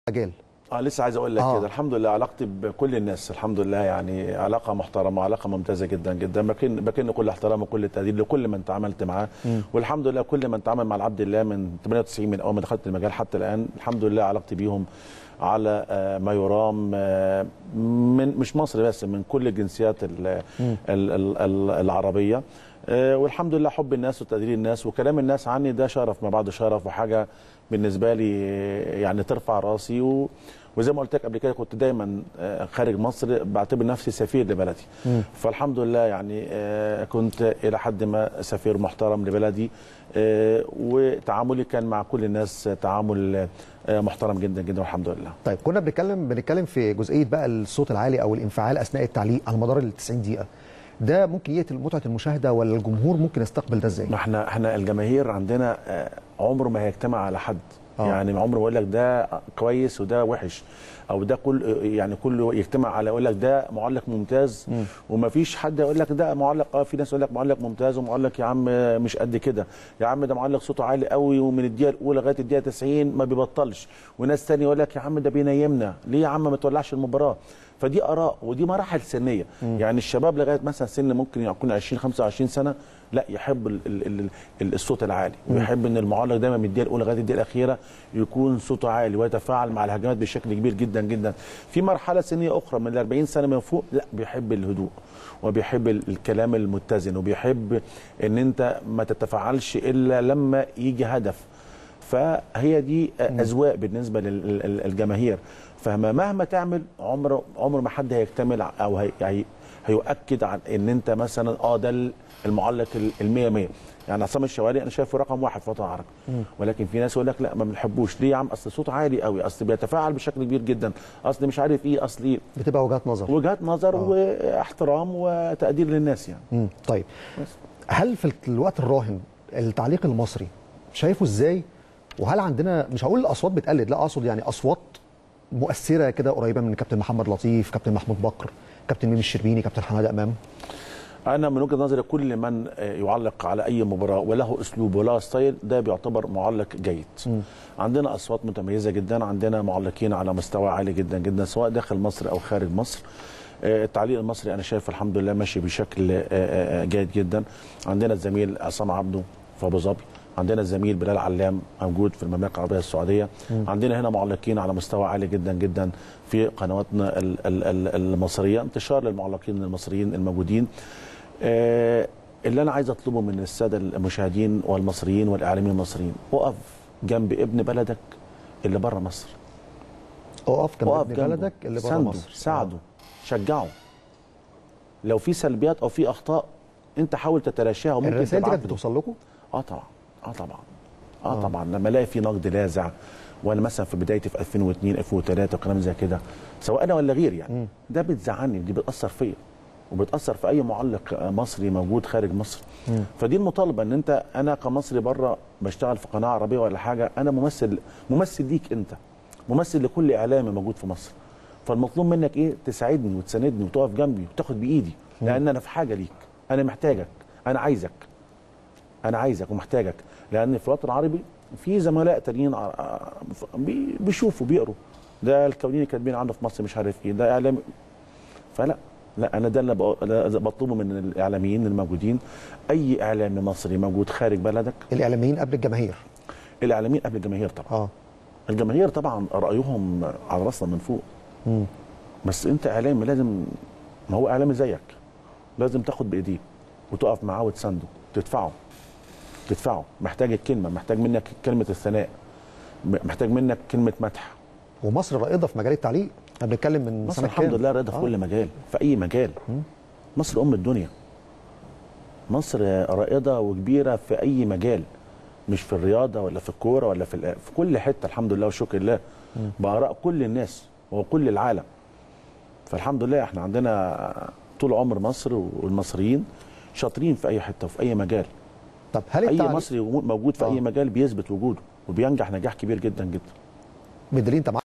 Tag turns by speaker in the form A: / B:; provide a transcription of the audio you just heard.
A: مجال
B: اه لسه عايز اقول لك
A: آه.
B: كده الحمد لله علاقتي بكل الناس الحمد لله يعني علاقه محترمه وعلاقه ممتازه جدا جدا بكن بكن كل احترام وكل تقدير لكل من تعاملت معاه والحمد لله كل من تعامل مع العبد الله من 98 من اول ما دخلت المجال حتى الان الحمد لله علاقتي بيهم على آه، ما يرام آه، من مش مصر بس من كل الجنسيات ال- ال- ال- ال- العربيه آه، والحمد لله حب الناس وتقدير الناس وكلام الناس عني ده شرف ما بعد شرف وحاجه بالنسبه لي آه، يعني ترفع راسي و وزي ما قلت لك قبل كده كنت دايما آه، خارج مصر بعتبر نفسي سفير لبلدي فالحمد لله يعني آه، كنت الى حد ما سفير محترم لبلدي آه، وتعاملي كان مع كل الناس تعامل آه، محترم جدا جدا والحمد لله
A: طيب كنا بنتكلم بنتكلم في جزئيه بقى الصوت العالي او الانفعال اثناء التعليق على مدار ال 90 دقيقه ده ممكن يقتل متعه المشاهده ولا الجمهور ممكن يستقبل ده ازاي؟
B: ما احنا احنا الجماهير عندنا آه، عمره ما هيجتمع على حد
A: آه.
B: يعني عمره ما يقول لك ده كويس وده وحش او ده كل يعني كله يجتمع على يقول لك ده معلق ممتاز وما فيش حد يقول لك ده معلق اه في ناس يقول لك معلق ممتاز ومعلق يا عم مش قد كده يا عم ده معلق صوته عالي قوي ومن الدقيقه الاولى لغايه الدقيقه 90 ما بيبطلش وناس تاني يقول لك يا عم ده بينيمنا ليه يا عم ما تولعش المباراه فدي اراء ودي مراحل سنيه يعني الشباب لغايه مثلا سن ممكن يكون 20 25 سنه لا يحب ال ال ال ال الصوت العالي ويحب ان المعلق دايما من الدقيقه الاولى لغايه الدقيقه الاخيره يكون صوته عالي ويتفاعل مع الهجمات بشكل كبير جدا جدا في مرحله سنيه اخرى من ال 40 سنه من فوق لا بيحب الهدوء وبيحب ال- الكلام المتزن وبيحب ان انت ما تتفاعلش الا لما يجي هدف فهي دي اذواق بالنسبه للجماهير فما مهما تعمل عمر عمر ما حد هيكتمل او هي هي هيؤكد عن ان انت مثلا اه ده المعلق ال 100 100 يعني عصام الشوالي انا شايفه رقم واحد في وطن العرب ولكن في ناس يقول لك لا ما بنحبوش ليه يا عم اصل صوته عالي قوي اصل بيتفاعل بشكل كبير جدا اصل مش عارف ايه اصل ايه
A: بتبقى وجهات نظر
B: وجهات نظر واحترام وتقدير للناس يعني
A: مم. طيب
B: بس.
A: هل في الوقت الراهن التعليق المصري شايفه ازاي وهل عندنا مش هقول الاصوات بتقلد لا اقصد يعني اصوات مؤثره كده قريبه من كابتن محمد لطيف كابتن محمود بكر كابتن ميمي الشربيني كابتن حماده امام
B: انا من وجهه نظري كل من يعلق على اي مباراه وله اسلوب وله ستايل ده بيعتبر معلق جيد عندنا اصوات متميزه جدا عندنا معلقين على مستوى عالي جدا جدا سواء داخل مصر او خارج مصر آه، التعليق المصري انا شايف الحمد لله ماشي بشكل آه، آه، جيد جدا عندنا الزميل عصام عبده في ابو ظبي عندنا الزميل بلال علام موجود في المملكه العربيه السعوديه عندنا هنا معلقين على مستوى عالي جدا جدا في قنواتنا ال- ال- ال- المصريه انتشار للمعلقين المصريين الموجودين آه، اللي انا عايز اطلبه من الساده المشاهدين والمصريين والاعلاميين المصريين وقف جنب ابن بلدك اللي بره مصر
A: اقف جنب
B: وقف
A: ابن
B: جنبه
A: بلدك اللي بره
B: سانده،
A: مصر
B: ساعده شجعه لو في سلبيات او في اخطاء انت حاول تتلاشاها وممكن
A: الرسائل دي
B: تبعت
A: كانت
B: له.
A: بتوصل لكم
B: اه طبعا اه طبعا اه طبعا لما الاقي في نقد لاذع وانا مثلا في بدايتي في 2002 2003 وكلام زي كده سواء انا ولا غيري يعني ده بتزعلني دي بتاثر فيا وبتاثر في اي معلق آه، مصري موجود خارج مصر فدي المطالبه ان انت انا كمصري بره بشتغل في قناه عربيه ولا حاجه انا ممثل ممثل ليك انت ممثل لكل اعلامي موجود في مصر فالمطلوب منك ايه تساعدني وتساندني وتقف جنبي وتاخد بايدي لان انا في حاجه ليك انا محتاجك انا عايزك انا عايزك ومحتاجك لان في الوطن العربي في زملاء تانيين ع- ع- بي- بيشوفوا بيقروا ده الكونيين كاتبين عنه في مصر مش عارف ايه ده اعلام فلا لا انا ده اللي بق- ده بطلبه من الاعلاميين الموجودين اي اعلامي مصري موجود خارج بلدك
A: الاعلاميين قبل الجماهير
B: الاعلاميين قبل الجماهير طبعا
A: اه
B: الجماهير طبعا رايهم على راسنا من فوق
A: مم.
B: بس انت اعلامي لازم ما هو اعلامي زيك لازم تاخد بايديه وتقف معاه وتسانده تدفعه تدفعه محتاج الكلمه محتاج منك كلمه الثناء م- محتاج منك كلمه مدح
A: ومصر رائده في مجال التعليق احنا بنتكلم من
B: مصر
A: سنه
B: الحمد
A: كام؟
B: لله رائده في
A: آه.
B: كل مجال في اي مجال مصر ام الدنيا مصر رائده وكبيره في اي مجال مش في الرياضه ولا في الكوره ولا في الآ- في كل حته الحمد لله وشكر الله باراء كل الناس وكل العالم فالحمد لله احنا عندنا طول عمر مصر والمصريين شاطرين في اي حته وفي اي مجال
A: طب هل
B: اي
A: التعليق
B: مصري موجود في
A: آه.
B: اي مجال بيثبت وجوده وبينجح نجاح كبير جدا جدا
A: بدليل انت